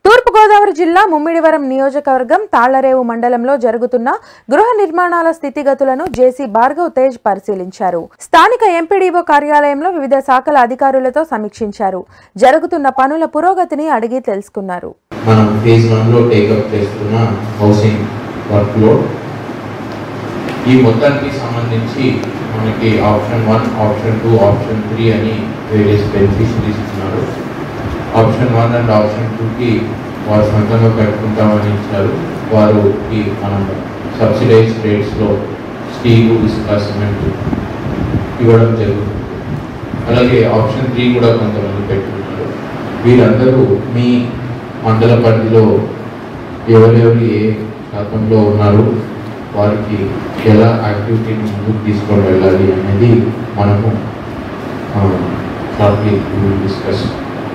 తూర్పుగోదావరి జిల్లా ముమ్మిడివరం నియోజకవర్గం తాళ్లరేవు మండలంలో జరుగుతున్న గృహ నిర్మాణాల స్థితిగతులను జేసీ భార్గవ్ తేజ్ పరిశీలించారు స్థానిక ఎంపీడీఓ కార్యాలయంలో వివిధ శాఖల అధికారులతో సమీక్షించారు జరుగుతున్న పనుల పురోగతిని అడిగి తెలుసుకున్నారు మనం ఫేజ్ వన్లో టేకప్ చేస్తున్న హౌసింగ్ వర్క్ లోడ్ ఈ మొత్తానికి సంబంధించి మనకి option one option two option three అని వేరియస్ బెనిఫిషరీస్ ఇస్తున్నారు ఆప్షన్ వన్ అండ్ ఆప్షన్ టూకి వారు సొంతంగా కట్టుకుంటామని ఇచ్చారు వారికి మనం సబ్సిడైజ్ రేట్స్లో స్టీలు ఇసుక సిమెంట్ ఇవ్వడం జరుగుతుంది అలాగే ఆప్షన్ త్రీ కూడా కొంతమంది పెట్టుకున్నారు వీరందరూ మీ మండల పరిధిలో ఎవరెవరు ఏ శాతంలో ఉన్నారు వారికి ఎలా యాక్టివిటీని ముందుకు తీసుకొని వెళ్ళాలి అనేది మనము షార్ట్లీ డిస్కస్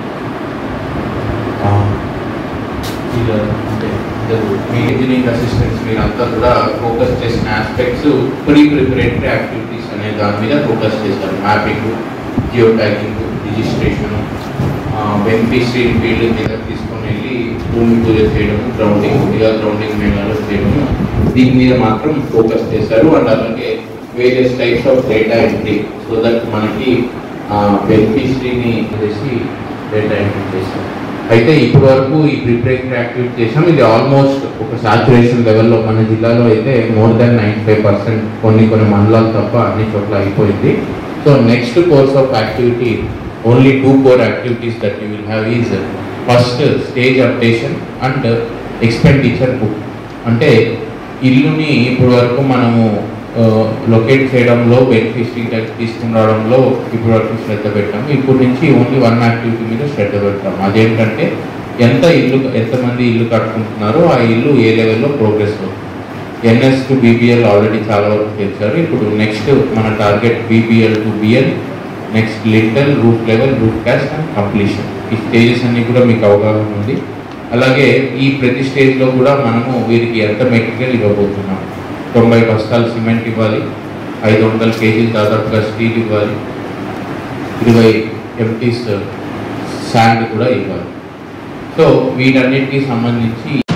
అంటే ఇద్దరు మీ ఇంజనీరింగ్ అసిస్టెంట్స్ మీరంతా కూడా ఫోకస్ చేసిన ఆస్పెక్ట్స్ ప్రీ ప్రిపరేటరీ యాక్టివిటీస్ అనే దాని మీద ఫోకస్ చేశారు mapping geo tagging registration beneficiary field మీద తీసుకొని వెళ్ళి భూమి పూజ చేయడం గ్రౌండింగ్ ఇలా గ్రౌండింగ్ మేళాలు చేయడం దీని మీద మాత్రం ఫోకస్ చేశారు అండ్ అలాగే various types of data entry so that మనకి బెనిఫిషరీని చేసి డేటా ఎంట్రీ చేశారు అయితే ఇప్పటి వరకు ఈ ప్రిపరేటరీ యాక్టివిటీ చేసాం ఇది ఆల్మోస్ట్ ఒక సాచురేషన్ లెవెల్లో మన జిల్లాలో అయితే more than ninety five percent కొన్ని కొన్ని మండలాలు తప్ప అన్ని చోట్ల అయిపోయింది so next course of activity only two core activities that you will have is first stage updation and expenditure book అంటే ఇల్లుని ఇప్పటి వరకు మనము లొకేట్ చేయడంలో బెనిఫిషరీ తీసుకురావడంలో ఇప్పటి వరకు శ్రద్ధ పెట్టాము ఇప్పటి నుంచి ఓన్లీ వన్ యాక్టివిటీ మీద శ్రద్ధ పెడతాము అదేంటంటే ఎంత ఇల్లు ఎంతమంది ఇల్లు కట్టుకుంటున్నారో ఆ ఇల్లు ఏ లెవెల్లో ప్రోగ్రెస్ అవుతుంది ఎన్ఎస్ టు బీబీఎల్ ఆల్రెడీ చాలా వరకు చేశారు ఇప్పుడు నెక్స్ట్ మన target BBL to BL next lintel roof level roof cast and completion ఈ స్టేజెస్ అన్ని కూడా మీకు అవగాహన ఉంది అలాగే ఈ ప్రతి స్టేజ్లో కూడా మనము వీరికి ఎంత మెటీరియల్ ఇవ్వబోతున్నాం తొంభై బస్తాలు సిమెంట్ ఇవ్వాలి ఐదు వందల కేజీలు దాదాపుగా స్టీల్ ఇవ్వాలి ఇరవై ఎంటీస్ శాండ్ కూడా ఇవ్వాలి సో వీటన్నిటికీ సంబంధించి